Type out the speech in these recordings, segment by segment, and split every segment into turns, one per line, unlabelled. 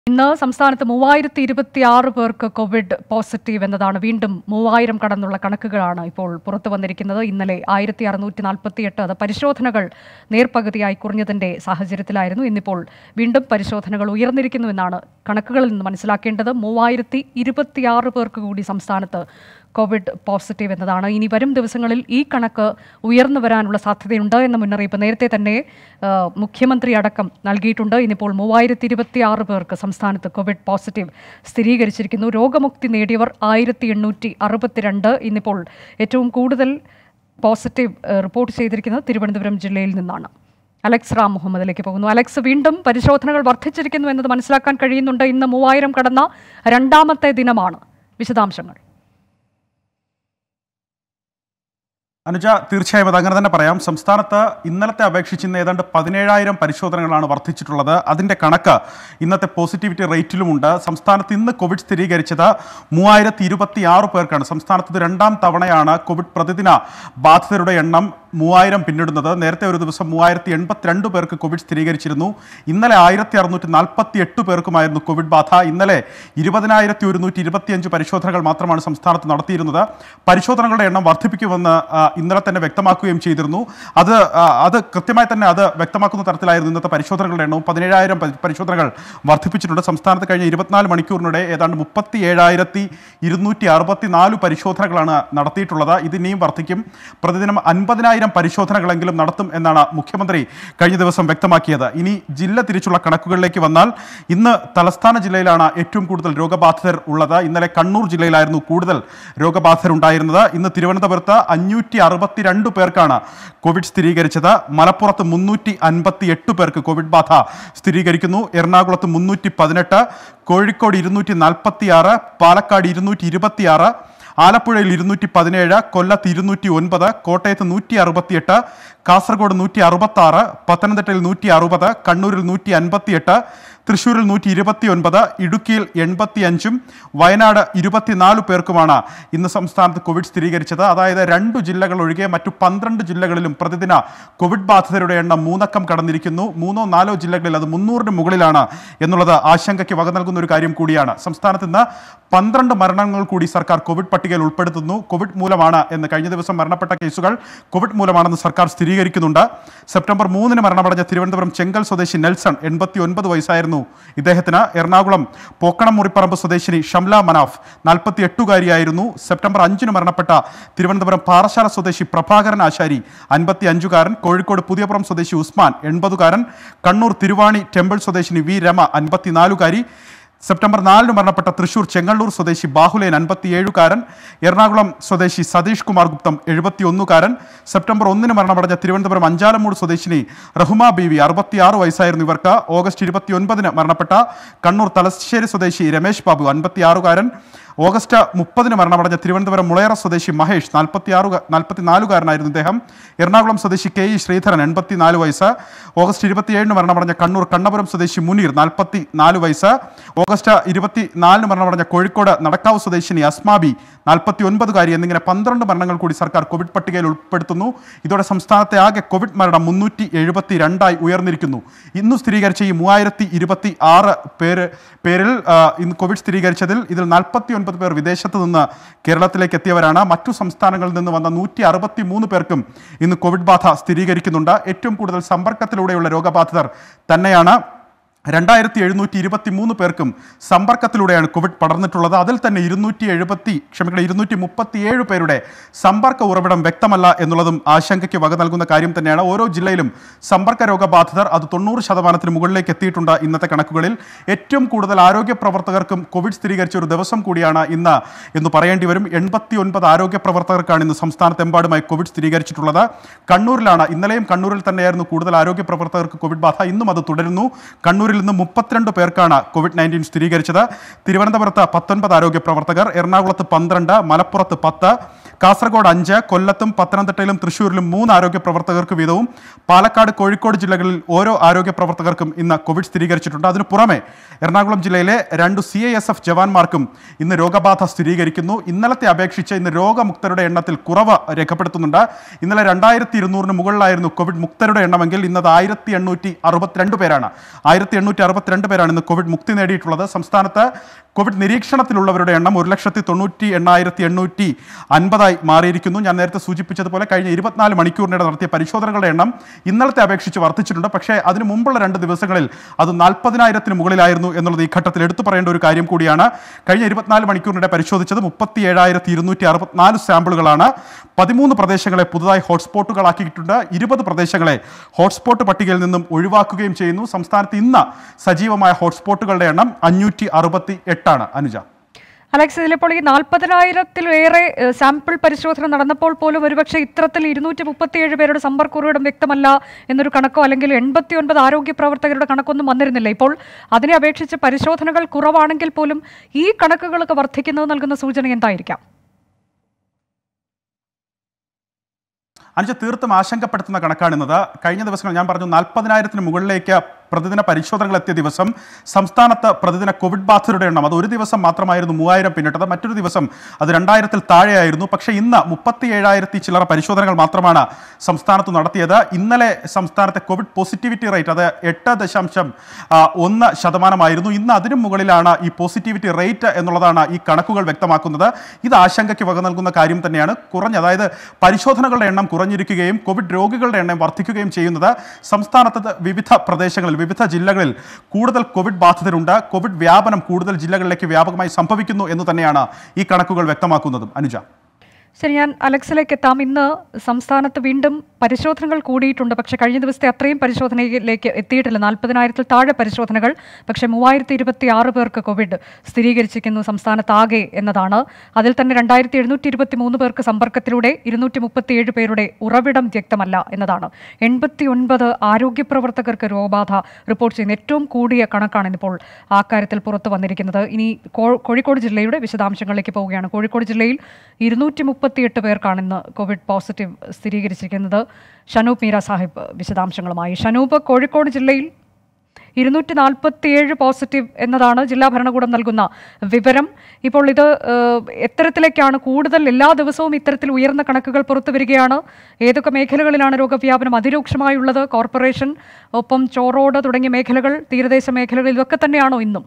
ഇന്ന് സംസ്ഥാനത്ത് മൂവായിരത്തി ഇരുപത്തി ആറ് പേർക്ക് കോവിഡ് പോസിറ്റീവ് എന്നതാണ് വീണ്ടും മൂവായിരം കടന്നുള്ള കണക്കുകളാണ് ഇപ്പോൾ പുറത്തു വന്നിരിക്കുന്നത് ഇന്നലെ ആയിരത്തി അറുന്നൂറ്റി നാൽപ്പത്തി എട്ട് അത് പരിശോധനകൾ നേർപകുതിയായി കുറഞ്ഞതിന്റെ സാഹചര്യത്തിലായിരുന്നു ഇന്നിപ്പോൾ വീണ്ടും പരിശോധനകൾ ഉയർന്നിരിക്കുന്നുവെന്നാണ് കണക്കുകളിൽ നിന്ന് മനസ്സിലാക്കേണ്ടത് മൂവായിരത്തി ഇരുപത്തിയാറ് പേർക്ക് കൂടി സംസ്ഥാനത്ത് കോവിഡ് പോസിറ്റീവ് എന്നതാണ് ഇനി വരും ദിവസങ്ങളിൽ ഈ കണക്ക് ഉയർന്നു വരാനുള്ള സാധ്യതയുണ്ട് എന്ന മുന്നറിയിപ്പ് നേരത്തെ തന്നെ ആ, മുഖ്യമന്ത്രി അടക്കം നൽകിയിട്ടുണ്ട് ഇനിയിപ്പോൾ മൂവായിരത്തി ഇരുപത്തി ആറ് പേർക്ക് സംസ്ഥാനത്ത് കോവിഡ് പോസിറ്റീവ് സ്ഥിരീകരിച്ചിരിക്കുന്നു രോഗമുക്തി നേടിയവർ ആയിരത്തി എണ്ണൂറ്റി അറുപത്തിരണ്ട് ഇന്നിപ്പോൾ ഏറ്റവും കൂടുതൽ പോസിറ്റീവ് ആ, റിപ്പോർട്ട് ചെയ്തിരിക്കുന്നത് തിരുവനന്തപുരം ജില്ലയിൽ നിന്നാണ് അലക്സ് റാം മുഹമ്മദിലേക്ക് പോകുന്നു അലക്സ് വീണ്ടും പരിശോധനകൾ വർദ്ധിച്ചിരിക്കുന്നു എന്നത് മനസ്സിലാക്കാൻ കഴിയുന്നുണ്ട് ഇന്ന് മൂവായിരം കടന്ന രണ്ടാമത്തെ ദിനമാണ് വിശദാംശങ്ങൾ
അനുജ തീർച്ചയായും അത് അങ്ങനെ തന്നെ പറയാം സംസ്ഥാനത്ത് ഇന്നലത്തെ അപേക്ഷിച്ച് ഇന്ന് ഏതാണ്ട് പതിനേഴായിരം പരിശോധനകളാണ് വർദ്ധിച്ചിട്ടുള്ളത് അതിൻ്റെ കണക്ക് ഇന്നത്തെ പോസിറ്റിവിറ്റി റേറ്റിലുമുണ്ട് സംസ്ഥാനത്ത് ഇന്ന് കോവിഡ് സ്ഥിരീകരിച്ചത് മൂവായിരത്തി ഇരുപത്തി ആറ് പേർക്കാണ് സംസ്ഥാനത്ത് ഇത് രണ്ടാം തവണയാണ് കോവിഡ് പ്രതിദിന ബാധിതരുടെ എണ്ണം മൂവായിരം പിന്നിടുന്നത് നേരത്തെ ഒരു ദിവസം മൂവായിരത്തി എൺപത്തിരണ്ട് പേർക്ക് കോവിഡ് സ്ഥിരീകരിച്ചിരുന്നു ഇന്നലെ ആയിരത്തി അറുന്നൂറ്റി നാൽപ്പത്തി എട്ട് പേർക്കുമായിരുന്നു കോവിഡ് ബാധ ഇന്നലെ ഇരുപതിനായിരത്തി ഒരുന്നൂറ്റി ഇരുപത്തിയഞ്ച് പരിശോധനകൾ മാത്രമാണ് സംസ്ഥാനത്ത് നടത്തിയിരുന്നത് പരിശോധനകളുടെ എണ്ണം വർദ്ധിപ്പിക്കുമെന്ന് ആ, ഇന്നലെ തന്നെ വ്യക്തമാക്കുകയും ചെയ്തിരുന്നു അത് ആ, അത് കൃത്യമായി തന്നെ അത് വ്യക്തമാക്കുന്ന തരത്തിലായിരുന്നു ഇന്നത്തെ പരിശോധനകളുടെ എണ്ണവും പതിനേഴായിരം പരി- പരിശോധനകൾ വർദ്ധിപ്പിച്ചിട്ടുണ്ട് സംസ്ഥാനത്ത് കഴിഞ്ഞ ഇരുപത്തിനാല് മണിക്കൂറിനിടെ ഏതാണ്ട് മുപ്പത്തി ഏഴായിരത്തി ഇരുന്നൂറ്റി അറുപത്തി നാല് പരിശോധനകളാണ് നടത്തിയിട്ടുള്ളത് ഇത് ഇനിയും വർദ്ധിക്കും പ്രതിദിനം അൻപതിനായിരം പരിശോധനകളെങ്കിലും നടത്തും എന്നാണ് മുഖ്യമന്ത്രി കഴിഞ്ഞ ദിവസം വ്യക്തമാക്കിയത് ഇനി ജില്ല തിരിച്ചുള്ള കണക്കുകളിലേക്ക് വന്നാൽ ഇന്ന് തലസ്ഥാന ജില്ലയിലാണ് ഏറ്റവും കൂടുതൽ രോഗബാധിതർ ഉള്ളത് ഇന്നലെ കണ്ണൂർ ജില്ലയിലായിരുന്നു കൂടുതൽ രോഗബാധിതർ ഉണ്ടായിരുന്നത് ഇന്ന് തിരുവനന്തപുരത്ത് അഞ്ഞൂറ്റി അറുപത്തിരണ്ട് പേർക്കാണ് കോവിഡ് സ്ഥിരീകരിച്ചത് മലപ്പുറത്ത് മുന്നൂറ്റി അൻപത്തി എട്ട് പേർക്ക് കോവിഡ് ബാധ സ്ഥിരീകരിക്കുന്നു എറണാകുളത്ത് മുന്നൂറ്റി പതിനെട്ട് കോഴിക്കോട് ഇരുന്നൂറ്റി നാൽപ്പത്തി ആറ് പാലക്കാട് ഇരുന്നൂറ്റി ഇരുപത്തിയാറ് ആലപ്പുഴയിൽ ഇരുന്നൂറ്റി പതിനേഴ് കൊല്ലത്ത് ഇരുന്നൂറ്റി ഒൻപത് കോട്ടയത്ത് നൂറ്റി അറുപത്തിയെട്ട് കാസർഗോഡ് നൂറ്റി അറുപത്തി ആറ് പത്തനംതിട്ടയിൽ നൂറ്റി അറുപത് കണ്ണൂരിൽ നൂറ്റി അൻപത്തിയെട്ട് തൃശ്ശൂരിൽ നൂറ്റി ഇരുപത്തി ഒൻപത് ഇടുക്കിയിൽ എൺപത്തി അഞ്ചും വയനാട് ഇരുപത്തിനാല് പേർക്കുമാണ് ഇന്ന് സംസ്ഥാനത്ത് കോവിഡ് സ്ഥിരീകരിച്ചത് അതായത് രണ്ടു ജില്ലകൾ ഒഴികെ മറ്റു പന്ത്രണ്ട് ജില്ലകളിലും പ്രതിദിന കോവിഡ് ബാധിതരുടെ എണ്ണം മൂന്നക്കം കടന്നിരിക്കുന്നു മൂന്നോ നാലോ ജില്ലകളിൽ അത് മുന്നൂറിന് മുകളിലാണ് എന്നുള്ളത് ആശങ്കയ്ക്ക് വക നൽകുന്ന ഒരു കാര്യം കൂടിയാണ് സംസ്ഥാനത്ത് ഇന്ന് പന്ത്രണ്ട് മരണങ്ങൾ കൂടി സർക്കാർ കോവിഡ് പട്ടികയിൽ ഉൾപ്പെടുത്തുന്നു കോവിഡ് മൂലമാണ് എന്ന് കഴിഞ്ഞ ദിവസം മരണപ്പെട്ട കേസുകൾ കോവിഡ് മൂലമാണെന്ന് സർക്കാർ സ്ഥിരീകരിക്കുന്നുണ്ട് സെപ്റ്റംബർ മൂന്നിന് മരണമടഞ്ഞ തിരുവനന്തപുരം ചെങ്കൽ സ്വദേശി നെൽസൺ എൺപത്തി ഒൻപത് വയസ്സായിരുന്നു ഇദ്ദേഹത്തിന് എറണാകുളം പോക്കണം മുറിപ്പറമ്പ് സ്വദേശിനി ഷംല മനാഫ് നാൽപ്പത്തി എട്ടുകാരിയായിരുന്നു സെപ്റ്റംബർ അഞ്ചിന് മരണപ്പെട്ട തിരുവനന്തപുരം പാറശാല സ്വദേശി പ്രഭാകരൻ ആശാരി അൻപത്തി അഞ്ചുകാരൻ കോഴിക്കോട് പുതിയപുറം സ്വദേശി ഉസ്മാൻ എൺപതുകാരൻ കണ്ണൂർ തിരുവാണി ടെമ്പിൾ സ്വദേശിനി വി രമ അൻപത്തിനാലുകാരി സെപ്റ്റംബർ നാലിന് മരണപ്പെട്ട തൃശൂർ ചെങ്ങള്ളൂർ സ്വദേശി ബാഹുലേൻ അൻപത്തിയേഴുകാരൻ എറണാകുളം സ്വദേശി സതീഷ് കുമാർ ഗുപ്തം എഴുപത്തിയൊന്നുകാരൻ സെപ്റ്റംബർ ഒന്നിന് മരണമടഞ്ഞ തിരുവനന്തപുരം അഞ്ചാലമൂട് സ്വദേശിനി റഹുമ ബീവി അറുപത്തിയാറ് വയസ്സായിരുന്നു ഇവർക്ക് ഓഗസ്റ്റ് ഇരുപത്തിയൊൻപതിന് മരണപ്പെട്ട കണ്ണൂർ തലശ്ശേരി സ്വദേശി രമേശ് ബാബു അൻപത്തിയാറുകാരൻ ഓഗസ്റ്റ് മുപ്പതിന് മരണമടഞ്ഞ തിരുവനന്തപുരം മുളയറ സ്വദേശി മഹേഷ് നാൽപ്പത്തിയാറു നാൽപ്പത്തിനാലുകാരനായിരുന്നു ഇദ്ദേഹം എറണാകുളം സ്വദേശി കെ ഇ ശ്രീധരൻ എൺപത്തിനാല് വയസ്സ് ഓഗസ്റ്റ് ഇരുപത്തിയേഴിന് മരണമടഞ്ഞ കണ്ണൂർ കണ്ണപുരം സ്വദേശി മുനീർ നാൽപ്പത്തി നാല് വയസ്സ് ഓഗസ്റ്റ് ഇരുപത്തിനാലിന് മരണമടഞ്ഞ കോഴിക്കോട് നടക്കാവ് സ്വദേശിനി അസ്മാബി നാൽപ്പത്തി ഒൻപതുകാരി എന്നിങ്ങനെ പന്ത്രണ്ട് മരണങ്ങൾ കൂടി സർക്കാർ കോവിഡ് പട്ടികയിൽ ഉൾപ്പെടുത്തുന്നു ഇതോടെ സംസ്ഥാനത്തെ ആകെ കോവിഡ് മരണം മുന്നൂറ്റി എഴുപത്തി രണ്ടായി ഉയർന്നിരിക്കുന്നു ഇന്ന് സ്ഥിരീകരിച്ച ഈ മൂവായിരത്തി ഇരുപത്തി ആറ് പേര് പേരിൽ ആ, ഇന്ന് കോവിഡ് സ്ഥിരീകരിച്ചതിൽ ഇതിൽ നാൽപ്പത്തി ഒൻപത് പേർ വിദേശത്ത് നിന്ന് കേരളത്തിലേക്ക് എത്തിയവരാണ് മറ്റു സംസ്ഥാനങ്ങളിൽ നിന്ന് വന്ന നൂറ്റി അറുപത്തി മൂന്ന് പേർക്കും ഇന്ന് കോവിഡ് ബാധ സ്ഥിരീകരിക്കുന്നുണ്ട് ഏറ്റവും കൂടുതൽ സമ്പർക്കത്തിലൂടെയുള്ള രോഗബാധിതർ തന്നെയാണ് രണ്ടായിരത്തി എഴുന്നൂറ്റി ഇരുപത്തി മൂന്ന് പേർക്കും സമ്പർക്കത്തിലൂടെയാണ് കോവിഡ് പടർന്നിട്ടുള്ളത് അതിൽ തന്നെ ഇരുന്നൂറ്റി എഴുപത്തി ക്ഷമിക്കണം ഇരുന്നൂറ്റി മുപ്പത്തിയേഴ് പേരുടെ സമ്പർക്ക ഉറവിടം വ്യക്തമല്ല എന്നുള്ളതും ആശങ്കയ്ക്ക് വക നൽകുന്ന കാര്യം തന്നെയാണ് ഓരോ ജില്ലയിലും സമ്പർക്ക രോഗബാധിതർ അത് തൊണ്ണൂറ് ശതമാനത്തിന് മുകളിലേക്ക് എത്തിയിട്ടുണ്ട് ഇന്നത്തെ കണക്കുകളിൽ ഏറ്റവും കൂടുതൽ ആരോഗ്യ പ്രവർത്തകർക്കും കോവിഡ് സ്ഥിരീകരിച്ച ഒരു ദിവസം കൂടിയാണ് ഇന്ന് എന്ന് പറയേണ്ടി വരും എൺപത്തി ഒൻപത് ആരോഗ്യ പ്രവർത്തകർക്കാണ് ഇന്ന് സംസ്ഥാനത്തെമ്പാടുമായി കോവിഡ് സ്ഥിരീകരിച്ചിട്ടുള്ളത് കണ്ണൂരിലാണ് ഇന്നലെയും കണ്ണൂരിൽ തന്നെയായിരുന്നു കൂടുതൽ ആരോഗ്യ പ്രവർത്തകർക്ക് കോവിഡ് ബാധ ഇന്നും അത് തുടരുന്നു കണ്ണൂരിൽ നിന്ന് മുപ്പത്തിരണ്ട് പേർക്കാണ് കോവിഡ് നയൻറ്റീൻ സ്ഥിരീകരിച്ചത് തിരുവനന്തപുരത്ത് പത്തൊൻപത് ആരോഗ്യ പ്രവർത്തകർ എറണാകുളത്ത് പന്ത്രണ്ട് മലപ്പുറത്ത് പത്ത് കാസർഗോഡ് അഞ്ച് കൊല്ലത്തും പത്തനംതിട്ടയിലും തൃശ്ശൂരിലും മൂന്ന് ആരോഗ്യ പ്രവർത്തകർക്ക് വീതവും പാലക്കാട് കോഴിക്കോട് ജില്ലകളിൽ ഓരോ ആരോഗ്യ പ്രവർത്തകർക്കും ഇന്ന് കോവിഡ് സ്ഥിരീകരിച്ചിട്ടുണ്ട് അതിനു പുറമെ എറണാകുളം ജില്ലയിലെ രണ്ട് സി ഐ എസ് എഫ് ജവാന്മാർക്കും ഇന്ന് രോഗബാധ സ്ഥിരീകരിക്കുന്നു ഇന്നലത്തെ അപേക്ഷിച്ച് ഇന്ന് രോഗമുക്തരുടെ എണ്ണത്തിൽ കുറവ് രേഖപ്പെടുത്തുന്നുണ്ട് ഇന്നലെ രണ്ടായിരത്തി ഇരുന്നൂറിന് മുകളിലായിരുന്നു കോവിഡ് മുക്തരുടെ എണ്ണമെങ്കിൽ ഇന്നത് ആയിരത്തി എണ്ണൂറ്റി അറുപത്തിരണ്ട് പേരാണ് ആയിരത്തി എണ്ണൂറ്റി അറുപത്തിരണ്ട് പേരാണ് ഇന്ന് കോവിഡ് മുക്തി നേടിയിട്ടുള്ളത് സംസ്ഥാനത്ത് കോവിഡ് നിരീക്ഷണത്തിലുള്ളവരുടെ എണ്ണം ഒരു ലക്ഷത്തി തൊണ്ണൂറ്റി എണ്ണായിരത്തി എണ്ണൂറ്റി അൻപതായി മാറിയിരിക്കുന്നു ഞാൻ നേരത്തെ സൂചിപ്പിച്ചതുപോലെ കഴിഞ്ഞ ഇരുപത്തിനാല് മണിക്കൂറിനിടെ നടത്തിയ പരിശോധനകളുടെ എണ്ണം ഇന്നലത്തെ അപേക്ഷിച്ച് വർദ്ധിച്ചിട്ടുണ്ട് പക്ഷേ അതിന് മുമ്പുള്ള രണ്ട് ദിവസങ്ങളിൽ അത് നാൽപ്പതിനായിരത്തിന് മുകളിലായിരുന്നു എന്നുള്ളത് ഈ ഘട്ടത്തിൽ എടുത്തു പറയേണ്ട ഒരു കാര്യം കൂടിയാണ് കഴിഞ്ഞ ഇരുപത്തിനാല് മണിക്കൂറിനിടെ പരിശോധിച്ചത് മുപ്പത്തി ഏഴായിരത്തി ഇരുന്നൂറ്റി അറുപത്തിനാല് സാമ്പിളുകളാണ് പതിമൂന്ന് പ്രദേശങ്ങളെ പുതുതായി ഹോട്ട്സ്പോട്ടുകളാക്കിയിട്ടുണ്ട് ഇരുപത് പ്രദേശങ്ങളെ ഹോട്ട്സ്പോട്ട് പട്ടികയിൽ നിന്നും ഒഴിവാക്കുകയും ചെയ്യുന്നു സംസ്ഥാനത്ത് ഇന്ന് സജീവമായ ഹോട്ട്സ്പോട്ടുകളുടെ എണ്ണം അഞ്ഞൂറ്റി അറുപത്തി എട്ടാണ് അനുജ
അലക്സ് ഇതിലിപ്പോൾ ഈ നാൽപ്പതിനായിരത്തിലേറെ ഏഹ്, സാമ്പിൾ പരിശോധന നടന്നപ്പോൾ പോലും ഒരുപക്ഷെ ഇത്തരത്തിൽ ഇരുന്നൂറ്റി മുപ്പത്തിയേഴ് പേരുടെ സമ്പർക്ക ഉറവിടം വ്യക്തമല്ല എന്നൊരു കണക്കോ അല്ലെങ്കിൽ എൺപത്തി ഒൻപത് ആരോഗ്യ പ്രവർത്തകരുടെ കണക്കൊന്നും വന്നിരുന്നില്ല ഇപ്പോൾ അതിനെ അപേക്ഷിച്ച് പരിശോധനകൾ കുറവാണെങ്കിൽ പോലും ഈ കണക്കുകളൊക്കെ വർദ്ധിക്കുന്നത് നൽകുന്ന സൂചന എന്തായിരിക്കാം
അനുജ തീർത്തും ആശങ്കപ്പെടുത്തുന്ന കണക്കാണിന്നത് കഴിഞ്ഞ ദിവസങ്ങൾ ഞാൻ പറഞ്ഞു നാൽപ്പതിനായിരത്തിന് മുകളിലേക്ക് പ്രതിദിന പരിശോധനകൾ എത്തിയ ദിവസം സംസ്ഥാനത്ത് പ്രതിദിന കോവിഡ് ബാധിതരുടെ എണ്ണം അത് ഒരു ദിവസം മാത്രമായിരുന്നു മൂവായിരം പിന്നിട്ടത് മറ്റൊരു ദിവസം അത് രണ്ടായിരത്തിൽ താഴെയായിരുന്നു പക്ഷേ ഇന്ന് മുപ്പത്തി ഏഴായിരത്തി ചില്ലറ പരിശോധനകൾ മാത്രമാണ് സംസ്ഥാനത്ത് നടത്തിയത് ഇന്നലെ സംസ്ഥാനത്തെ കോവിഡ് പോസിറ്റിവിറ്റി റേറ്റ് അത് എട്ട് ദശാംശം ആ, ഒന്ന് ശതമാനമായിരുന്നു ഇന്ന് അതിനും മുകളിലാണ് ഈ പോസിറ്റിവിറ്റി റേറ്റ് എന്നുള്ളതാണ് ഈ കണക്കുകൾ വ്യക്തമാക്കുന്നത് ഇത് ആശങ്കയ്ക്ക് വക നൽകുന്ന കാര്യം തന്നെയാണ് കുറഞ്ഞ അതായത് പരിശോധനകളുടെ എണ്ണം കുറഞ്ഞിരിക്കുകയും കോവിഡ് രോഗികളുടെ എണ്ണം വർദ്ധിക്കുകയും ചെയ്യുന്നത് സംസ്ഥാനത്ത് വിവിധ പ്രദേശങ്ങളിൽ വിവിധ ജില്ലകളിൽ കൂടുതൽ കോവിഡ് ബാധിതരുണ്ട് കോവിഡ് വ്യാപനം കൂടുതൽ ജില്ലകളിലേക്ക് വ്യാപകമായി സംഭവിക്കുന്നു എന്ന് തന്നെയാണ് ഈ കണക്കുകൾ വ്യക്തമാക്കുന്നതും അനുജ
ശരി ഞാൻ അലക്സിലേക്ക് എത്താം ഇന്ന് സംസ്ഥാനത്ത് വീണ്ടും പരിശോധനകൾ കൂടിയിട്ടുണ്ട് പക്ഷേ കഴിഞ്ഞ ദിവസത്തെ അത്രയും പരിശോധനയിലേക്ക് എത്തിയിട്ടില്ല നാൽപ്പതിനായിരത്തിൽ താഴെ പരിശോധനകൾ പക്ഷേ മൂവായിരത്തി ഇരുപത്തി ആറ് പേർക്ക് കോവിഡ് സ്ഥിരീകരിച്ചിരിക്കുന്നു സംസ്ഥാനത്താകെ എന്നതാണ് അതിൽ തന്നെ രണ്ടായിരത്തി എഴുന്നൂറ്റി ഇരുപത്തി മൂന്ന് പേർക്ക് സമ്പർക്കത്തിലൂടെ ഇരുന്നൂറ്റി മുപ്പത്തിയേഴ് പേരുടെ ഉറവിടം വ്യക്തമല്ല എന്നതാണ് എൺപത്തി ഒൻപത് ആരോഗ്യ പ്രവർത്തകർക്ക് രോഗബാധ റിപ്പോർട്ട് ചെയ്യുന്ന ഏറ്റവും കൂടിയ കണക്കാണ് ഇന്നിപ്പോൾ ആ കാര്യത്തിൽ പുറത്തു വന്നിരിക്കുന്നത് ഇനി കോ- കോഴിക്കോട് ജില്ലയുടെ വിശദാംശങ്ങളിലേക്ക് പോവുകയാണ് കോഴിക്കോട് ജില്ലയിൽ ഇരുന്നൂറ്റി മുപ്പത്തിയെട്ട് പേർക്കാണ് ഇന്ന് കോവിഡ് പോസിറ്റീവ് സ്ഥിരീകരിച്ചിരിക്കുന്നത് ഷനൂപ് മീര സാഹിബ് വിശദാംശങ്ങളുമായി ഷനൂപ് കോഴിക്കോട് ജില്ലയിൽ ഇരുന്നൂറ്റി നാൽപ്പത്തിയേഴ് പോസിറ്റീവ് എന്നതാണ് ജില്ലാ ഭരണകൂടം നൽകുന്ന വിവരം ഇപ്പോൾ ഇത് ഏഹ്, എത്തരത്തിലേക്കാണ് കൂടുതൽ എല്ലാ ദിവസവും ഇത്തരത്തിൽ ഉയർന്ന കണക്കുകൾ പുറത്തു വരികയാണ് ഏതൊക്കെ മേഖലകളിലാണ് രോഗവ്യാപനം അതിരൂക്ഷമായുള്ളത് കോർപ്പറേഷൻ ഒപ്പം ചോറോട് തുടങ്ങിയ മേഖലകൾ തീരദേശ മേഖലകൾ ഇതൊക്കെ തന്നെയാണോ ഇന്നും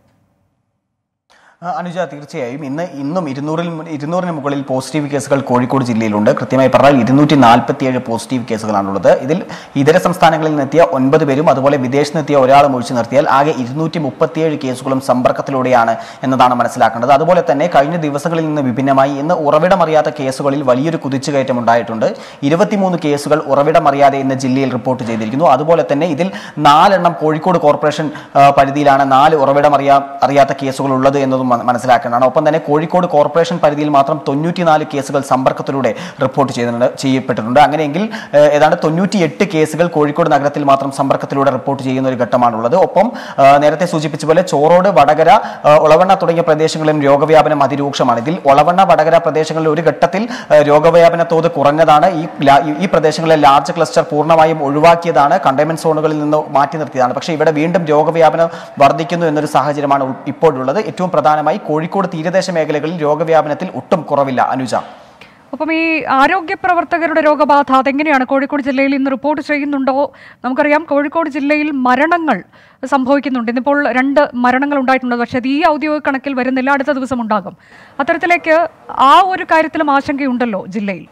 ആ, അനുജ തീർച്ചയായും ഇന്ന് ഇന്നും ഇരുന്നൂറിൽ മു- ഇരുന്നൂറിന് മുകളിൽ പോസിറ്റീവ് കേസുകൾ കോഴിക്കോട് ജില്ലയിലുണ്ട് കൃത്യമായി പറഞ്ഞാൽ ഇരുന്നൂറ്റി നാൽപ്പത്തിയേഴ് പോസിറ്റീവ് കേസുകളാണുള്ളത് ഇതിൽ ഇതര സംസ്ഥാനങ്ങളിൽ നിന്നെത്തിയ ഒൻപത് പേരും അതുപോലെ വിദേശത്ത് നിന്നെത്തിയ ഒരാളും ഒഴിച്ചു നിർത്തിയാൽ ആകെ ഇരുന്നൂറ്റി മുപ്പത്തിയേഴ് കേസുകളും സമ്പർക്കത്തിലൂടെയാണ് എന്നതാണ് മനസ്സിലാക്കേണ്ടത് അതുപോലെ തന്നെ കഴിഞ്ഞ ദിവസങ്ങളിൽ നിന്ന് വിഭിന്നമായി ഇന്ന് ഉറവിടമറിയാത്ത കേസുകളിൽ വലിയൊരു കുതിച്ചുകയറ്റം ഉണ്ടായിട്ടുണ്ട് ഇരുപത്തിമൂന്ന് കേസുകൾ ഉറവിടമറിയാതെ ഇന്ന് ജില്ലയിൽ റിപ്പോർട്ട് ചെയ്തിരിക്കുന്നു അതുപോലെ തന്നെ ഇതിൽ നാലെണ്ണം കോഴിക്കോട് കോർപ്പറേഷൻ ആ, പരിധിയിലാണ് നാല് ഉറവിടമറിയാ അറിയാത്ത കേസുകൾ ഉള്ളത് എന്നതും മ- മനസ്സിലാക്കേണ്ടതാണ് ഒപ്പം തന്നെ കോഴിക്കോട് കോർപ്പറേഷൻ പരിധിയിൽ മാത്രം തൊണ്ണൂറ്റിനാല് കേസുകൾ സമ്പർക്കത്തിലൂടെ റിപ്പോർട്ട് ചെയ്യുന്നുണ്ട് ചെയ്യപ്പെട്ടിട്ടുണ്ട് അങ്ങനെയെങ്കിൽ ഏഹ്, ഏതാണ്ട് തൊണ്ണൂറ്റിയെട്ട് കേസുകൾ കോഴിക്കോട് നഗരത്തിൽ മാത്രം സമ്പർക്കത്തിലൂടെ റിപ്പോർട്ട് ചെയ്യുന്ന ഒരു ഘട്ടമാണുള്ളത് ഒപ്പം ആ, നേരത്തെ സൂചിപ്പിച്ച പോലെ ചോറോട് വടകര ആ, ഒളവണ്ണ തുടങ്ങിയ പ്രദേശങ്ങളിലും രോഗവ്യാപനം അതിരൂക്ഷമാണ് ഇതിൽ ഒളവണ്ണ വടകര പ്രദേശങ്ങളിൽ ഒരു ഘട്ടത്തിൽ ആ, രോഗവ്യാപന തോത് കുറഞ്ഞതാണ് ഈ ല- ഈ- ഈ പ്രദേശങ്ങളിലെ ലാർജ് ക്ലസ്റ്റർ പൂർണ്ണമായും ഒഴിവാക്കിയതാണ് കണ്ടെയ്ൻമെന്റ് സോണുകളിൽ നിന്ന് മാറ്റി നിർത്തിയതാണ് പക്ഷേ ഇവിടെ വീണ്ടും രോഗവ്യാപനം വർദ്ധിക്കുന്നു എന്നൊരു സാഹചര്യമാണ് ഉൾ- ഇപ്പോഴുള്ളത് ഏറ്റവും പ്രധാനമായി കോഴിക്കോട് തീരദേശ മേഖലകളിൽ രോഗവ്യാപനത്തിൽ ഒട്ടും കുറവില്ല അനുജ
അപ്പം ഈ ആരോഗ്യ പ്രവർത്തകരുടെ രോഗബാധ അതെങ്ങനെയാണ് കോഴിക്കോട് ജില്ലയിൽ ഇന്ന് റിപ്പോർട്ട് ചെയ്യുന്നുണ്ടോ നമുക്കറിയാം കോഴിക്കോട് ജില്ലയിൽ മരണങ്ങൾ സംഭവിക്കുന്നുണ്ട് ഇന്നിപ്പോൾ രണ്ട് മരണങ്ങൾ ഉണ്ടായിട്ടുണ്ട് പക്ഷേ അത് ഈ ഔദ്യോഗിക കണക്കിൽ വരുന്നില്ല അടുത്ത ദിവസം ഉണ്ടാകും അത്തരത്തിലേക്ക് ആ ഒരു കാര്യത്തിലും ആശങ്കയുണ്ടല്ലോ ജില്ലയിൽ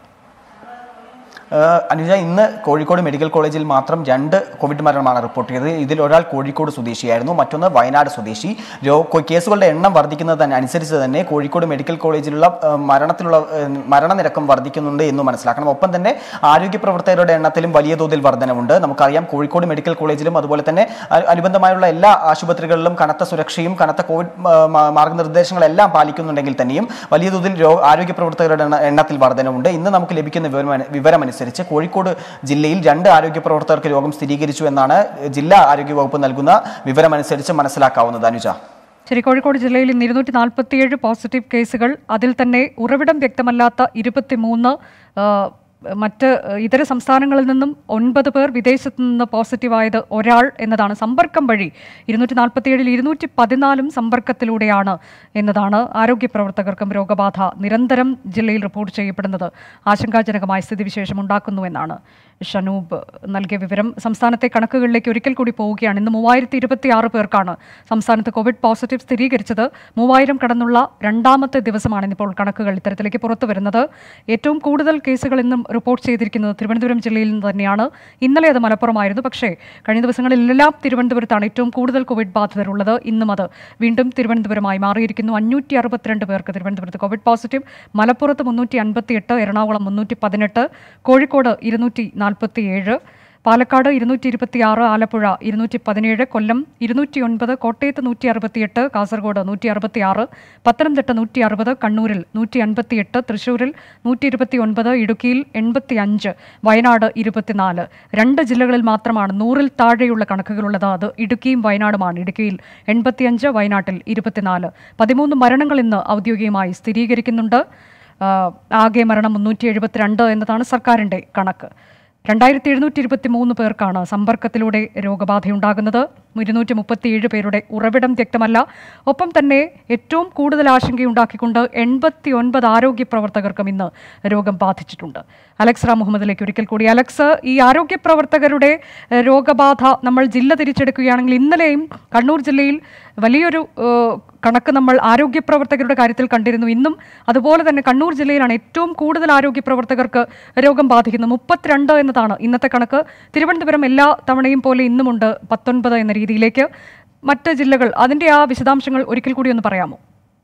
ഏഹ് അനുജ ഇന്ന് കോഴിക്കോട് മെഡിക്കൽ കോളേജിൽ മാത്രം രണ്ട് കോവിഡ് മരണമാണ് റിപ്പോർട്ട് ചെയ്തത് ഇതിൽ ഒരാൾ കോഴിക്കോട് സ്വദേശിയായിരുന്നു മറ്റൊന്ന് വയനാട് സ്വദേശി രോ കൊ- കേസുകളുടെ എണ്ണം വർദ്ധിക്കുന്നത് തന്നെ അനുസരിച്ച് തന്നെ കോഴിക്കോട് മെഡിക്കൽ കോളേജിലുള്ള ഏഹ് മരണത്തിലുള്ള ഏഹ് മരണനിരക്കും വർദ്ധിക്കുന്നുണ്ട് എന്ന് മനസ്സിലാക്കണം ഒപ്പം തന്നെ ആരോഗ്യ പ്രവർത്തകരുടെ എണ്ണത്തിലും വലിയ തോതിൽ വർധനവുണ്ട് നമുക്കറിയാം കോഴിക്കോട് മെഡിക്കൽ കോളേജിലും അതുപോലെ തന്നെ അ- അനുബന്ധമായുള്ള എല്ലാ ആശുപത്രികളിലും കനത്ത സുരക്ഷയും കനത്ത കോവിഡ് മ- മ- മാർഗനിർദ്ദേശങ്ങളെല്ലാം പാലിക്കുന്നുണ്ടെങ്കിൽ തന്നെയും വലിയ തോതിൽ രോ ആരോഗ്യ പ്രവർത്തകരുടെ എണ്ണ- എണ്ണത്തിൽ വർധനവുണ്ട് ഇന്ന് നമുക്ക് ലഭിക്കുന്ന വിവരം വിവരമനുസരിച്ച് കോഴിക്കോട് ജില്ലയിൽ രണ്ട് ആരോഗ്യ പ്രവർത്തകർക്ക് രോഗം സ്ഥിരീകരിച്ചു എന്നാണ് ജില്ലാ ആരോഗ്യ വകുപ്പ് നൽകുന്ന വിവരമനുസരിച്ച് മനസ്സിലാക്കാവുന്നത് അനുജ
ശരി കോഴിക്കോട് ജില്ലയിൽ ഇന്ന് ഇരുന്നൂറ്റി നാൽപ്പത്തിയേഴ് പോസിറ്റീവ് കേസുകൾ അതിൽ തന്നെ ഉറവിടം വ്യക്തമല്ലാത്ത ഇരുപത്തിമൂന്ന് മറ്റ് ഏഹ്, ഇതര സംസ്ഥാനങ്ങളിൽ നിന്നും ഒൻപത് പേർ വിദേശത്ത് നിന്ന് പോസിറ്റീവായത് ഒരാൾ എന്നതാണ് സമ്പർക്കം വഴി ഇരുന്നൂറ്റി നാൽപ്പത്തിയേഴിൽ ഇരുന്നൂറ്റി പതിനാലും സമ്പർക്കത്തിലൂടെയാണ് എന്നതാണ് ആരോഗ്യ പ്രവർത്തകർക്കും രോഗബാധ നിരന്തരം ജില്ലയിൽ റിപ്പോർട്ട് ചെയ്യപ്പെടുന്നത് ആശങ്കാജനകമായ സ്ഥിതിവിശേഷം ഉണ്ടാക്കുന്നുവെന്നാണ് ഷനൂബ് നൽകിയ വിവരം സംസ്ഥാനത്തെ കണക്കുകളിലേക്ക് ഒരിക്കൽ കൂടി പോവുകയാണ് ഇന്ന് മൂവായിരത്തി ഇരുപത്തി ആറ് പേർക്കാണ് സംസ്ഥാനത്ത് കോവിഡ് പോസിറ്റീവ് സ്ഥിരീകരിച്ചത് മൂവായിരം കടന്നുള്ള രണ്ടാമത്തെ ദിവസമാണ് ഇന്നിപ്പോൾ കണക്കുകൾ ഇത്തരത്തിലേക്ക് പുറത്തു വരുന്നത് ഏറ്റവും കൂടുതൽ കേസുകൾ ഇന്നും റിപ്പോർട്ട് ചെയ്തിരിക്കുന്നത് തിരുവനന്തപുരം ജില്ലയിൽ നിന്ന് തന്നെയാണ് ഇന്നലെ അത് മലപ്പുറമായിരുന്നു പക്ഷേ കഴിഞ്ഞ ദിവസങ്ങളിലെല്ലാം തിരുവനന്തപുരത്താണ് ഏറ്റവും കൂടുതൽ കോവിഡ് ബാധിതരുള്ളത് ഇന്നും അത് വീണ്ടും തിരുവനന്തപുരമായി മാറിയിരിക്കുന്നു അഞ്ഞൂറ്റി അറുപത്തിരണ്ട് പേർക്ക് തിരുവനന്തപുരത്ത് കോവിഡ് പോസിറ്റീവ് മലപ്പുറത്ത് മുന്നൂറ്റി അൻപത്തിയെട്ട് എറണാകുളം മുന്നൂറ്റി പതിനെട്ട് കോഴിക്കോട് ഇരുന്നൂറ്റി നാൽപ്പത്തിയേഴ് പാലക്കാട് ഇരുന്നൂറ്റി ഇരുപത്തിയാറ് ആലപ്പുഴ ഇരുന്നൂറ്റി പതിനേഴ് കൊല്ലം ഇരുന്നൂറ്റി ഒൻപത് കോട്ടയത്ത് നൂറ്റി അറുപത്തിയെട്ട് കാസർഗോഡ് നൂറ്റി അറുപത്തിയാറ് പത്തനംതിട്ട നൂറ്റി അറുപത് കണ്ണൂരിൽ നൂറ്റി അൻപത്തിയെട്ട് തൃശ്ശൂരിൽ നൂറ്റി ഇരുപത്തി ഒൻപത് ഇടുക്കിയിൽ എൺപത്തി അഞ്ച് വയനാട് ഇരുപത്തിനാല് രണ്ട് ജില്ലകളിൽ മാത്രമാണ് നൂറിൽ താഴെയുള്ള കണക്കുകളുള്ളത് അത് ഇടുക്കിയും വയനാടുമാണ് ഇടുക്കിയിൽ എൺപത്തിയഞ്ച് വയനാട്ടിൽ ഇരുപത്തിനാല് പതിമൂന്ന് മരണങ്ങൾ ഇന്ന് ഔദ്യോഗികമായി സ്ഥിരീകരിക്കുന്നുണ്ട് ആ, ആകെ മരണം മുന്നൂറ്റി എഴുപത്തിരണ്ട് എന്നതാണ് സർക്കാരിൻ്റെ കണക്ക് രണ്ടായിരത്തി എഴുന്നൂറ്റി ഇരുപത്തി മൂന്ന് പേർക്കാണ് സമ്പർക്കത്തിലൂടെ രോഗബാധയുണ്ടാകുന്നത് ഇരുന്നൂറ്റി മുപ്പത്തിയേഴ് പേരുടെ ഉറവിടം വ്യക്തമല്ല ഒപ്പം തന്നെ ഏറ്റവും കൂടുതൽ ആശങ്കയുണ്ടാക്കിക്കൊണ്ട് എൺപത്തി ഒൻപത് ആരോഗ്യ പ്രവർത്തകർക്കും ഇന്ന് രോഗം ബാധിച്ചിട്ടുണ്ട് അലക്സ് റാം മുഹമ്മദിലേക്ക് ഒരിക്കൽ കൂടി അലക്സ് ഈ ആരോഗ്യ പ്രവർത്തകരുടെ ഏഹ്, രോഗബാധ നമ്മൾ ജില്ല തിരിച്ചെടുക്കുകയാണെങ്കിൽ ഇന്നലെയും കണ്ണൂർ ജില്ലയിൽ വലിയൊരു ഏഹ്, കണക്ക് നമ്മൾ ആരോഗ്യ പ്രവർത്തകരുടെ കാര്യത്തിൽ കണ്ടിരുന്നു ഇന്നും അതുപോലെ തന്നെ കണ്ണൂർ ജില്ലയിലാണ് ഏറ്റവും കൂടുതൽ ആരോഗ്യ പ്രവർത്തകർക്ക് രോഗം ബാധിക്കുന്നത് മുപ്പത്തിരണ്ട് എന്നതാണ് ഇന്നത്തെ കണക്ക് തിരുവനന്തപുരം എല്ലാ തവണയും പോലെ ഇന്നുമുണ്ട് പത്തൊൻപത് എന്ന രീതിയിലേക്ക് മറ്റ് ജില്ലകൾ അതിൻ്റെ ആ വിശദാംശങ്ങൾ ഒരിക്കൽ കൂടി ഒന്ന് പറയാമോ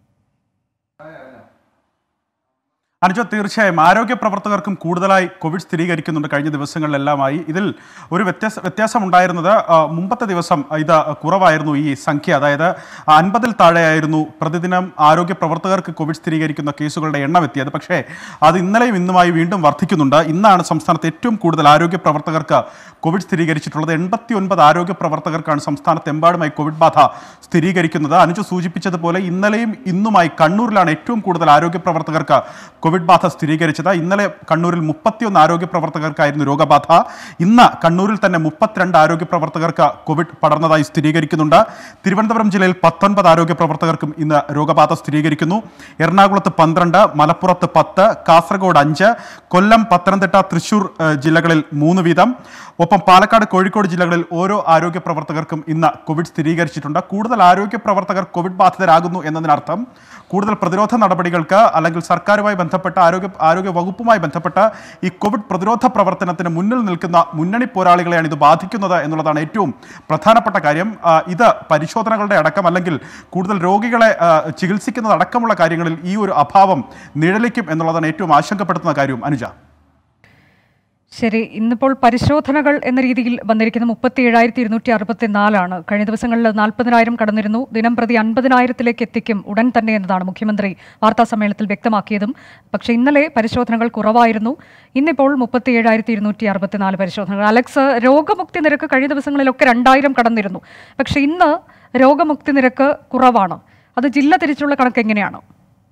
അനുജ തീർച്ചയായും ആരോഗ്യ പ്രവർത്തകർക്കും കൂടുതലായി കോവിഡ് സ്ഥിരീകരിക്കുന്നുണ്ട് കഴിഞ്ഞ ദിവസങ്ങളിലെല്ലാമായി ഇതിൽ ഒരു വ്യത്യാസ വ്യത്യാസം ഉണ്ടായിരുന്നത് ആ, മുമ്പത്തെ ദിവസം ഇത് കുറവായിരുന്നു ഈ സംഖ്യ അതായത് അൻപതിൽ താഴെയായിരുന്നു പ്രതിദിനം ആരോഗ്യ പ്രവർത്തകർക്ക് കോവിഡ് സ്ഥിരീകരിക്കുന്ന കേസുകളുടെ എണ്ണം എത്തിയത് പക്ഷേ അത് ഇന്നലെയും ഇന്നുമായി വീണ്ടും വർദ്ധിക്കുന്നുണ്ട് ഇന്നാണ് സംസ്ഥാനത്ത് ഏറ്റവും കൂടുതൽ ആരോഗ്യ പ്രവർത്തകർക്ക് കോവിഡ് സ്ഥിരീകരിച്ചിട്ടുള്ളത് എൺപത്തി ഒൻപത് ആരോഗ്യ പ്രവർത്തകർക്കാണ് സംസ്ഥാനത്തെമ്പാടുമായി കോവിഡ് ബാധ സ്ഥിരീകരിക്കുന്നത് അനുജു സൂചിപ്പിച്ചതുപോലെ ഇന്നലെയും ഇന്നുമായി കണ്ണൂരിലാണ് ഏറ്റവും കൂടുതൽ ആരോഗ്യ പ്രവർത്തകർക്ക് കോവിഡ് ബാധ സ്ഥിരീകരിച്ചത് ഇന്നലെ കണ്ണൂരിൽ മുപ്പത്തിയൊന്ന് ആരോഗ്യ പ്രവർത്തകർക്കായിരുന്നു രോഗബാധ ഇന്ന് കണ്ണൂരിൽ തന്നെ മുപ്പത്തിരണ്ട് ആരോഗ്യ പ്രവർത്തകർക്ക് കോവിഡ് പടർന്നതായി സ്ഥിരീകരിക്കുന്നുണ്ട് തിരുവനന്തപുരം ജില്ലയിൽ പത്തൊൻപത് ആരോഗ്യ പ്രവർത്തകർക്കും ഇന്ന് രോഗബാധ സ്ഥിരീകരിക്കുന്നു എറണാകുളത്ത് പന്ത്രണ്ട് മലപ്പുറത്ത് പത്ത് കാസർഗോഡ് അഞ്ച് കൊല്ലം പത്തനംതിട്ട തൃശൂർ ഏഹ്, ജില്ലകളിൽ മൂന്ന് വീതം ഒപ്പം പാലക്കാട് കോഴിക്കോട് ജില്ലകളിൽ ഓരോ ആരോഗ്യ പ്രവർത്തകർക്കും ഇന്ന് കോവിഡ് സ്ഥിരീകരിച്ചിട്ടുണ്ട് കൂടുതൽ ആരോഗ്യ പ്രവർത്തകർ കോവിഡ് ബാധിതരാകുന്നു എന്നതിനർത്ഥം കൂടുതൽ പ്രതിരോധ നടപടികൾക്ക് അല്ലെങ്കിൽ സർക്കാരുമായി ബന്ധപ്പെട്ട ആരോഗ്യ ആരോഗ്യ വകുപ്പുമായി ബന്ധപ്പെട്ട ഈ കോവിഡ് പ്രതിരോധ പ്രവർത്തനത്തിന് മുന്നിൽ നിൽക്കുന്ന മുന്നണി പോരാളികളെയാണ് ഇത് ബാധിക്കുന്നത് എന്നുള്ളതാണ് ഏറ്റവും പ്രധാനപ്പെട്ട കാര്യം ആ, ഇത് പരിശോധനകളുടെ അടക്കം അല്ലെങ്കിൽ കൂടുതൽ രോഗികളെ ആ, ചികിത്സിക്കുന്നത് അടക്കമുള്ള കാര്യങ്ങളിൽ ഈ ഒരു അഭാവം നിഴലിക്കും എന്നുള്ളതാണ് ഏറ്റവും ആശങ്കപ്പെടുത്തുന്ന കാര്യവും അനുജ
ശരി ഇന്നിപ്പോൾ പരിശോധനകൾ എന്ന രീതിയിൽ വന്നിരിക്കുന്ന മുപ്പത്തി ഏഴായിരത്തി ഇരുന്നൂറ്റി അറുപത്തിനാലാണ് കഴിഞ്ഞ ദിവസങ്ങളിൽ നാൽപ്പതിനായിരം കടന്നിരുന്നു ദിനം പ്രതി അൻപതിനായിരത്തിലേക്ക് എത്തിക്കും ഉടൻ തന്നെ എന്നതാണ് മുഖ്യമന്ത്രി വാർത്താ സമ്മേളനത്തിൽ വ്യക്തമാക്കിയതും പക്ഷേ ഇന്നലെ പരിശോധനകൾ കുറവായിരുന്നു ഇന്നിപ്പോൾ മുപ്പത്തി ഏഴായിരത്തി ഇരുന്നൂറ്റി അറുപത്തിനാല് പരിശോധനകൾ അലക്സ് രോഗമുക്തി നിരക്ക് കഴിഞ്ഞ ദിവസങ്ങളിലൊക്കെ രണ്ടായിരം കടന്നിരുന്നു പക്ഷേ ഇന്ന് രോഗമുക്തി നിരക്ക് കുറവാണ് അത് ജില്ല തിരിച്ചുള്ള കണക്ക് എങ്ങനെയാണ്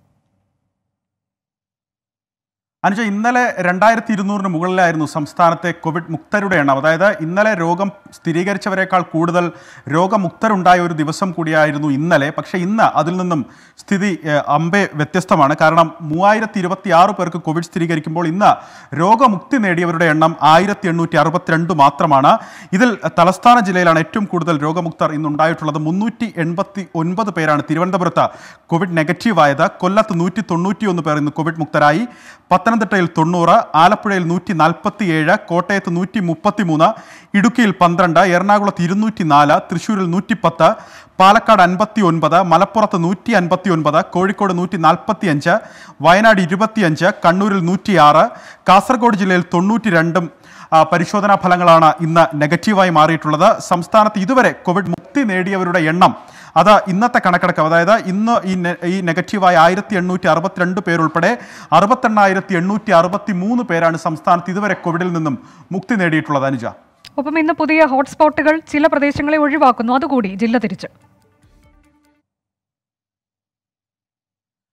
അനുജ ഇന്നലെ രണ്ടായിരത്തി ഇരുന്നൂറിന് മുകളിലായിരുന്നു സംസ്ഥാനത്തെ കോവിഡ് മുക്തരുടെ എണ്ണം അതായത് ഇന്നലെ രോഗം സ്ഥിരീകരിച്ചവരെക്കാൾ കൂടുതൽ രോഗമുക്തരുണ്ടായ ഒരു ദിവസം കൂടിയായിരുന്നു ഇന്നലെ പക്ഷേ ഇന്ന് അതിൽ നിന്നും സ്ഥിതി ഏഹ്, അമ്പെ വ്യത്യസ്തമാണ് കാരണം മൂവായിരത്തി ഇരുപത്തി ആറ് പേർക്ക് കോവിഡ് സ്ഥിരീകരിക്കുമ്പോൾ ഇന്ന് രോഗമുക്തി നേടിയവരുടെ എണ്ണം ആയിരത്തി എണ്ണൂറ്റി അറുപത്തിരണ്ട് മാത്രമാണ് ഇതിൽ തലസ്ഥാന ജില്ലയിലാണ് ഏറ്റവും കൂടുതൽ രോഗമുക്തർ ഇന്നുണ്ടായിട്ടുള്ളത് മുന്നൂറ്റി എൺപത്തി ഒൻപത് പേരാണ് തിരുവനന്തപുരത്ത് കോവിഡ് നെഗറ്റീവ് ആയത് കൊല്ലത്ത് നൂറ്റി തൊണ്ണൂറ്റിയൊന്ന് പേർ ഇന്ന് കോവിഡ് മുക്തരായി പത്തനംതിട്ടയിൽ തൊണ്ണൂറ് ആലപ്പുഴയിൽ നൂറ്റി നാൽപ്പത്തിയേഴ് കോട്ടയത്ത് നൂറ്റി മുപ്പത്തിമൂന്ന് ഇടുക്കിയിൽ പന്ത്രണ്ട് എറണാകുളത്ത് ഇരുന്നൂറ്റി നാല് തൃശ്ശൂരിൽ നൂറ്റിപ്പത്ത് പാലക്കാട് അൻപത്തി ഒൻപത് മലപ്പുറത്ത് നൂറ്റി അൻപത്തി ഒൻപത് കോഴിക്കോട് നൂറ്റി നാൽപ്പത്തി അഞ്ച് വയനാട് ഇരുപത്തിയഞ്ച് കണ്ണൂരിൽ നൂറ്റിയാറ് കാസർഗോഡ് ജില്ലയിൽ തൊണ്ണൂറ്റി രണ്ടും ആ, പരിശോധനാ ഫലങ്ങളാണ് ഇന്ന് നെഗറ്റീവായി മാറിയിട്ടുള്ളത് സംസ്ഥാനത്ത് ഇതുവരെ കോവിഡ് മുക്തി നേടിയവരുടെ എണ്ണം അത് ഇന്നത്തെ കണക്കെടുക്കം അതായത് ഇന്ന് ഈ നെ- ഈ നെഗറ്റീവായ ആയിരത്തി എണ്ണൂറ്റി അറുപത്തിരണ്ട് പേരുൾപ്പെടെ അറുപത്തെണ്ണായിരത്തി എണ്ണൂറ്റി അറുപത്തി മൂന്ന് പേരാണ് സംസ്ഥാനത്ത് ഇതുവരെ കോവിഡിൽ നിന്നും മുക്തി നേടിയിട്ടുള്ളത് അനുജ
ഒപ്പം ഇന്ന് പുതിയ ഹോട്ട്സ്പോട്ടുകൾ ചില പ്രദേശങ്ങളെ ഒഴിവാക്കുന്നു അതുകൂടി ജില്ല തിരിച്ച്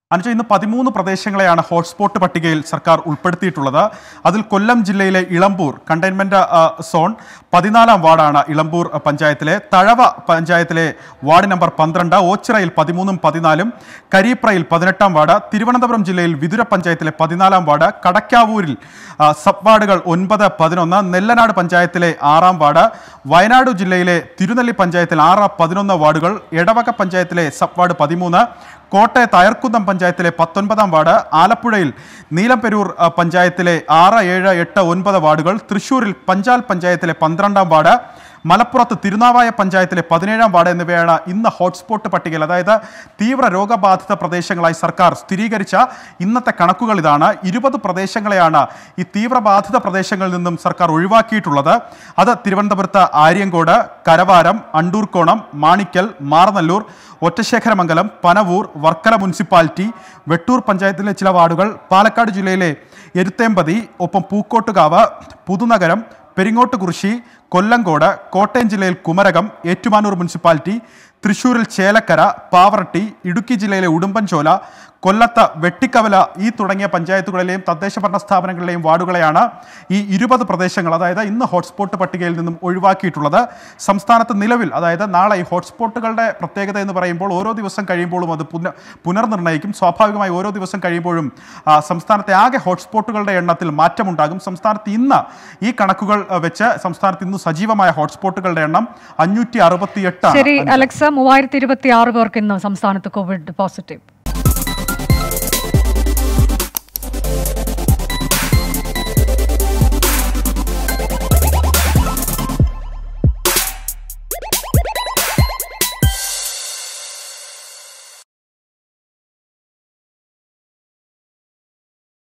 അനുജ ഇന്ന് പതിമൂന്ന് പ്രദേശങ്ങളെയാണ് ഹോട്ട്സ്പോട്ട് പട്ടികയിൽ സർക്കാർ ഉൾപ്പെടുത്തിയിട്ടുള്ളത് അതിൽ കൊല്ലം ജില്ലയിലെ ഇളമ്പൂർ കണ്ടെയ്ൻമെന്റ് ആ, സോൺ പതിനാലാം വാർഡാണ് ഇളമ്പൂർ പഞ്ചായത്തിലെ തഴവ പഞ്ചായത്തിലെ വാർഡ് നമ്പർ പന്ത്രണ്ട് ഓച്ചിറയിൽ പതിമൂന്നും പതിനാലും കരീപ്രയിൽ പതിനെട്ടാം വാർഡ് തിരുവനന്തപുരം ജില്ലയിൽ വിതുര പഞ്ചായത്തിലെ പതിനാലാം വാർഡ് കടക്കാവൂരിൽ ആ, സബ് വാർഡുകൾ ഒൻപത് പതിനൊന്ന് നെല്ലനാട് പഞ്ചായത്തിലെ ആറാം വാർഡ് വയനാട് ജില്ലയിലെ തിരുനെല്ലി പഞ്ചായത്തിൽ ആറ് പതിനൊന്ന് വാർഡുകൾ എടവക പഞ്ചായത്തിലെ സബ് വാർഡ് പതിമൂന്ന് കോട്ടയത്ത് അയർക്കുന്നം പഞ്ചായത്തിലെ പത്തൊൻപതാം വാർഡ് ആലപ്പുഴയിൽ നീലംപെരൂർ ആ, പഞ്ചായത്തിലെ ആറ് ഏഴ് എട്ട് ഒൻപത് വാർഡുകൾ തൃശൂരിൽ പഞ്ചാൽ പഞ്ചായത്തിലെ പന്ത്രണ്ടാം വാർഡ് മലപ്പുറത്ത് തിരുനാവായ പഞ്ചായത്തിലെ പതിനേഴാം വാർഡ് എന്നിവയാണ് ഇന്ന് ഹോട്ട്സ്പോട്ട് പട്ടികയിൽ അതായത് തീവ്ര രോഗബാധിത പ്രദേശങ്ങളായി സർക്കാർ സ്ഥിരീകരിച്ച ഇന്നത്തെ കണക്കുകൾ ഇതാണ് ഇരുപത് പ്രദേശങ്ങളെയാണ് ഈ തീവ്രബാധിത പ്രദേശങ്ങളിൽ നിന്നും സർക്കാർ ഒഴിവാക്കിയിട്ടുള്ളത് അത് തിരുവനന്തപുരത്ത് ആര്യങ്കോട് കരവാരം അണ്ടൂർക്കോണം മാണിക്കൽ മാറനല്ലൂർ ഒറ്റശേഖരമംഗലം പനവൂർ വർക്കല മുനിസിപ്പാലിറ്റി വെട്ടൂർ പഞ്ചായത്തിലെ ചില വാർഡുകൾ പാലക്കാട് ജില്ലയിലെ എരുത്തേമ്പതി ഒപ്പം പൂക്കോട്ടുകാവ് പുതുനഗരം പെരിങ്ങോട്ടുകുറിശി കൊല്ലങ്കോട് കോട്ടയം ജില്ലയിൽ കുമരകം ഏറ്റുമാനൂർ മുനിസിപ്പാലിറ്റി തൃശൂരിൽ ചേലക്കര പാവറട്ടി ഇടുക്കി ജില്ലയിലെ ഉടുമ്പൻചോല കൊല്ലത്ത് വെട്ടിക്കവല ഈ തുടങ്ങിയ പഞ്ചായത്തുകളിലെയും തദ്ദേശ ഭരണ സ്ഥാപനങ്ങളിലെയും വാർഡുകളെയാണ് ഈ ഇരുപത് പ്രദേശങ്ങൾ അതായത് ഇന്ന് ഹോട്ട്സ്പോട്ട് പട്ടികയിൽ നിന്നും ഒഴിവാക്കിയിട്ടുള്ളത് സംസ്ഥാനത്ത് നിലവിൽ അതായത് നാളെ ഈ ഹോട്ട്സ്പോട്ടുകളുടെ പ്രത്യേകത എന്ന് പറയുമ്പോൾ ഓരോ ദിവസം കഴിയുമ്പോഴും അത് പുന പുനർനിർണ്ണയിക്കും സ്വാഭാവികമായി ഓരോ ദിവസം കഴിയുമ്പോഴും ആ, സംസ്ഥാനത്തെ ആകെ ഹോട്ട്സ്പോട്ടുകളുടെ എണ്ണത്തിൽ മാറ്റമുണ്ടാകും സംസ്ഥാനത്ത് ഇന്ന് ഈ കണക്കുകൾ ആ, വെച്ച് സംസ്ഥാനത്ത് ഇന്ന് സജീവമായ ഹോട്ട്സ്പോട്ടുകളുടെ എണ്ണം അഞ്ഞൂറ്റി അറുപത്തിയെട്ട്
ശരി അലക്സ മൂവായിരത്തി ഇരുപത്തി ആറ് പേർക്ക് ഇന്ന് സംസ്ഥാനത്ത് കോവിഡ് പോസിറ്റീവ്